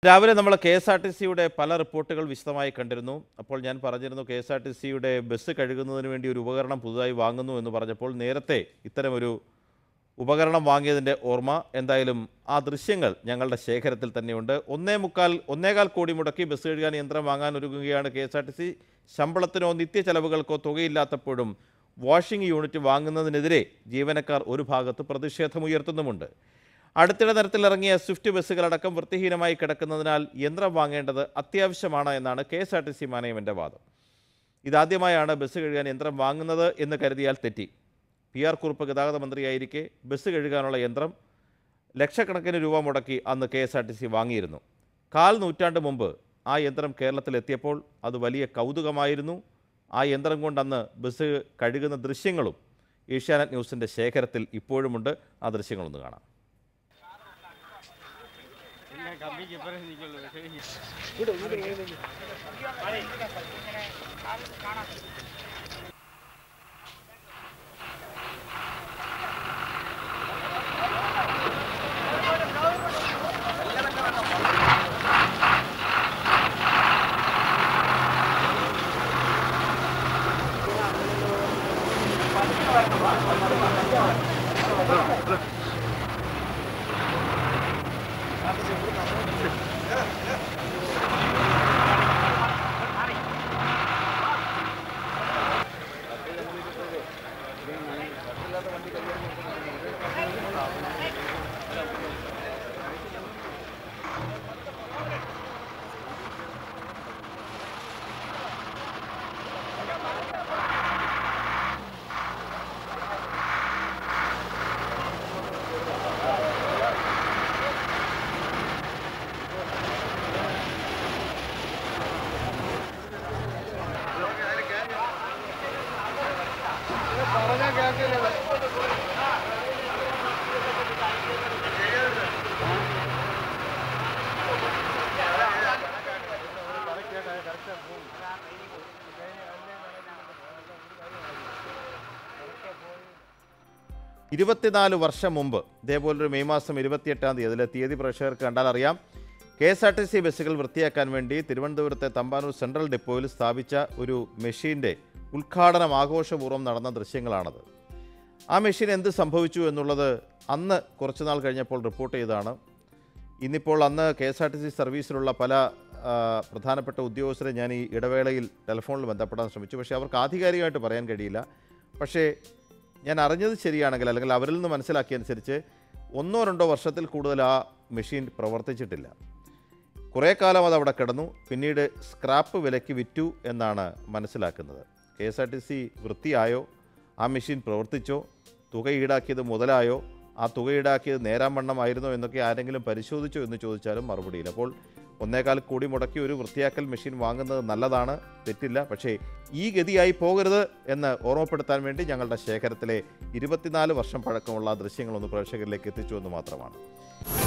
രാവിലെ നമ്മൾ K S R T സിയുടെ പല റിപ്പോർട്ടുകൾ വിശദമായി കണ്ടിരുന്നു അപ്പോൾ ഞാൻ പറഞ്ഞിരുന്നു കെ എസ് ആർ ടി സിയുടെ ബസ് കഴുകുന്നതിന് വേണ്ടി ഒരു ഉപകരണം പുതുതായി വാങ്ങുന്നു എന്ന് പറഞ്ഞപ്പോൾ നേരത്തെ ഇത്തരമൊരു ഉപകരണം വാങ്ങിയതിൻ്റെ ഓർമ്മ എന്തായാലും ആ ദൃശ്യങ്ങൾ ഞങ്ങളുടെ ശേഖരത്തിൽ തന്നെയുണ്ട് ഒന്നേ മുക്കാൽ ഒന്നേകാൽ കോടി മുടക്കി ബസ് കഴുകാൻ യന്ത്രം വാങ്ങാൻ ഒരുങ്ങുകയാണ് K S R T C ശമ്പളത്തിനോ നിത്യ ചെലവുകൾക്കോ തുകയില്ലാത്തപ്പോഴും വാഷിംഗ് യൂണിറ്റ് വാങ്ങുന്നതിനെതിരെ ജീവനക്കാർ ഒരു ഭാഗത്ത് പ്രതിഷേധമുയർത്തുന്നുമുണ്ട് അടുത്തിടെ നിരത്തിലിറങ്ങിയ സ്വിഫ്റ്റ് ബസ്സുകളടക്കം വൃത്തിഹീനമായി കിടക്കുന്നതിനാൽ യന്ത്രം വാങ്ങേണ്ടത് അത്യാവശ്യമാണ് എന്നാണ് K S R T C മാനേജ്മെൻ്റെ വാദം ഇതാദ്യമായാണ് ബസ് കഴുകാൻ യന്ത്രം വാങ്ങുന്നത് എന്ന് കരുതിയാൽ തെറ്റി പി ആർ കുറുപ്പ് ഗതാഗത മന്ത്രിയായിരിക്കെ ബസ് കഴുകാനുള്ള യന്ത്രം ലക്ഷക്കണക്കിന് രൂപ മുടക്കി അന്ന് K S R T C വാങ്ങിയിരുന്നു കാൽ നൂറ്റാണ്ട് മുമ്പ് ആ യന്ത്രം കേരളത്തിലെത്തിയപ്പോൾ അത് വലിയ കൗതുകമായിരുന്നു ആ യന്ത്രം കൊണ്ട് അന്ന് ബസ് കഴുകുന്ന ദൃശ്യങ്ങളും ഏഷ്യാനെറ്റ് ന്യൂസിൻ്റെ ശേഖരത്തിൽ ഇപ്പോഴുമുണ്ട് ആ ദൃശ്യങ്ങളൊന്ന് കാണാം ഇരുപത്തിനാല് വർഷം മുമ്പ് ഇതേപോലൊരു മെയ് മാസം ഇരുപത്തിയെട്ടാം തീയതി അതിലെ തീയതി പ്രേക്ഷകർക്ക് കണ്ടാൽ അറിയാം K S R T C ബസ്സുകൾ വൃത്തിയാക്കാൻ വേണ്ടി തിരുവനന്തപുരത്തെ തമ്പാനൂർ സെൻട്രൽ ഡിപ്പോയിൽ സ്ഥാപിച്ച ഒരു മെഷീൻ്റെ ഉദ്ഘാടനം ആഘോഷപൂർവ്വം നടന്ന ദൃശ്യങ്ങളാണത് ആ മെഷീൻ എന്ത് സംഭവിച്ചു എന്നുള്ളത് അന്ന് കുറച്ച് നാൾ കഴിഞ്ഞപ്പോൾ റിപ്പോർട്ട് ചെയ്തതാണ് ഇന്നിപ്പോൾ അന്ന് K S R T C സർവീസിലുള്ള പല ആ, പ്രധാനപ്പെട്ട ഉദ്യോഗസ്ഥരെ ഞാൻ ഈ ഇടവേളയിൽ ടെലിഫോണിൽ ബന്ധപ്പെടാൻ ശ്രമിച്ചു പക്ഷേ അവർക്ക് ആധികാരികമായിട്ട് പറയാൻ കഴിയില്ല പക്ഷേ ഞാൻ അറിഞ്ഞത് ശരിയാണെങ്കിൽ അല്ലെങ്കിൽ അവരിൽ നിന്ന് മനസ്സിലാക്കിയനുസരിച്ച് ഒന്നോ രണ്ടോ വർഷത്തിൽ കൂടുതൽ ആ മെഷീൻ പ്രവർത്തിച്ചിട്ടില്ല കുറേ കാലം അത് അവിടെ കിടന്നു പിന്നീട് സ്ക്രാപ്പ് വിലയ്ക്ക് വിറ്റു എന്നാണ് മനസ്സിലാക്കുന്നത് K S R T C വൃത്തിയായോ ആ മെഷീൻ പ്രവർത്തിച്ചോ തുക ഈടാക്കിയത് മുതലായോ ആ തുക ഈടാക്കിയത് നേരാവണ്ണമായിരുന്നോ എന്നൊക്കെ ആരെങ്കിലും പരിശോധിച്ചോ എന്ന് ചോദിച്ചാലും മറുപടിയില്ല അപ്പോൾ ഒന്നേകാൽ കോടി മുടക്കി ഒരു വൃത്തിയാക്കൽ മെഷീൻ വാങ്ങുന്നത് നല്ലതാണ് തെറ്റില്ല പക്ഷേ ഈ ഗതിയായി പോകരുത് എന്ന് ഓർമ്മപ്പെടുത്താൻ വേണ്ടി ഞങ്ങളുടെ ശേഖരത്തിലെ ഇരുപത്തിനാല് വർഷം പഴക്കമുള്ള ആ ദൃശ്യങ്ങളൊന്ന് പ്രേക്ഷകരിലേക്ക് എത്തിച്ചു എന്ന് മാത്രമാണ്